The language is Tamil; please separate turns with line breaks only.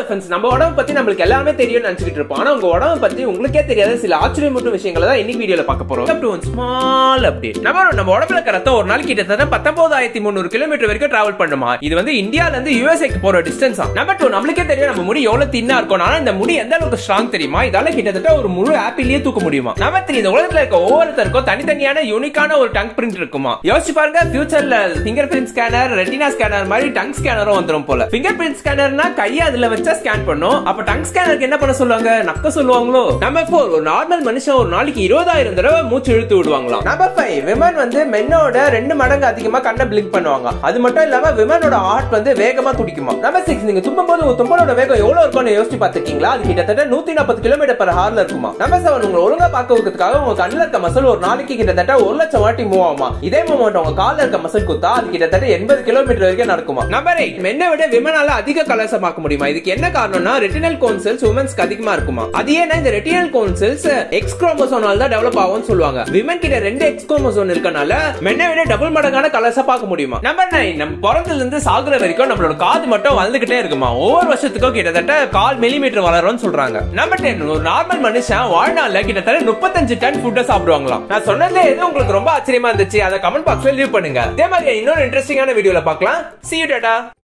ஃப்ரெண்ட்ஸ் நம்ம உடம்பு பத்தி நம்மளுக்கு எல்லாமே தெரியும்னு நினைச்சிட்டு இருப்போம் ஆனா உங்க உடம்பு பத்தி உங்களுக்கே தெரியாத சில ஆச்சரியமூட்டும் விஷயங்களை தான் இன்னைக்கு வீடியோல பார்க்க போறோம் up to one small update நம்ம நம்ம உடம்புல இருக்க ரத்தம் ஒரு நாளைக்கு கிட்டத்தட்ட பத்தொன்பதாயிரத்தி முந்நூறு கிலோமீட்டர் வரைக்கும் டிராவல் பண்ணுமா இது வந்து இந்தியால இருந்து யூஎஸ்ஏக்கு போற டிஸ்டன்ஸ் நம்பர் டூ நம்மளுக்கே தெரியும் நம்ம முடி எவ்வளவு தின்னா இருக்கும் ஆனா இந்த முடி எந்த அளவுக்கு ஸ்ட்ராங் தெரியுமா இதால கிட்டத்தட்ட ஒரு முழு ஆப்பிள்லயே தூக்க முடியுமா நம்பர் த்ரீ இந்த உலகத்துல இருக்க ஒவ்வொருத்தருக்கும் தனித்தனியான யூனிக்கான ஒரு டங் பிரிண்ட் இருக்குமா யோசிச்சு பாருங்க ஃபியூச்சர்ல finger print scanner retina scanner மாதிரி டங் ஸ்கேனரும் வந்துரும் போல ஃபிங்கர் பிரிண்ட் ஸ்கேனர்னா கையை அதுல வச்சா ஸ்கேன் பண்ணும் அப்ப டங் ஸ்கேனருக்கு என்ன பண்ண சொல்லுவாங்க நக்க சொல்லுவாங்களோ நம்பர் ஃபோர் ஒரு நார்மல் மனுஷன் ஒரு நாளைக்கு இருபதாயிரம் தடவை மூச்சு இழுத்து விடுவாங்களாம் நம்பர் ஃபைவ் விமன் வந்து மென்னோட ரெண்டு மடங்கு அதிகமா கண்ணை பிளிங்க் பண்ணுவாங்க அது மட்டும் இல்லாம விமனோட ஹார்ட் வந்து வேகமா துடிக்குமா நம்பர் சிக்ஸ் நீங்க தும்பும் போது உங்க தும்பலோட வேகம் எவ்வளவு இருக்கும்னு யோசிச்சு பார்த்திருக்கீங்களா அது கிட்டத்தட்ட நூத்தி நாற்பது கிலோமீட்டர் பர் ஹார்ல இருக்குமா நம்பர் செவன் உங்களை ஒழுங்கா பார்க்க வைக்கிறதுக்காக உங்க கண்ணுல இருக்க மசில் ஒரு நாளைக்கு கிட்டத்தட்ட ஒரு லட்சம் வாட்டி மூவ் ஆகுமா இதே மூமெண்ட் உங்க கால்ல இருக்க மசில் குத்தா அது கிட்டத்தட்ட எண்பது கிலோமீட்டர் வரைக்கும் நடக்குமா நம்பர் எயிட் மென்னை விட விமனால அதிக கலர்ஸ் பார்க்க முடியுமா இதுக்கு என்ன காரணம்னா ரெட்டினல் கோன்செல்ஸ் உமன்ஸ்க்கு அதிகமா இருக்குமா அது ஏன்னா இந்த ரெட்டினல் கோன்செல்ஸ் எக்ஸ் குரோமோசோனால் தான் டெவலப் ஆகும்னு சொல்லுவாங்க விமன் கிட்ட ரெண்டு எக்ஸ் குரோமோசோன் இருக்கனால மென்னை விட டபுள் மடங்கான கலர்ஸா பார்க்க முடியுமா நம்பர் நைன் நம்ம பிறந்ததுல இருந்து சாகுற வரைக்கும் நம்மளோட காது மட்டும் வளர்ந்துகிட்டே இருக்குமா ஒவ்வொரு வருஷத்துக்கும் கிட்டத்தட்ட கால் மில்லிமீட்டர் வளரும்னு சொல்றாங்க நம்பர் டென் ஒரு நார்மல் மனுஷன் வாழ்நாள்ல கிட்டத்தட்ட முப்பத்தஞ்சு டன் ஃபுட்டை சாப்பிடுவாங்களாம் நான் சொன்னதுல எது உங்களுக்கு ரொம்ப ஆச்சரியமா இருந்துச்சு அதை கமெண்ட் பாக்ஸ்ல லீவ் பண்ணுங்க அதே மாதிரி இன்னொரு இன்ட்ரெஸ்டிங்கான வீடியோல பார்க்கலாம் see you டாடா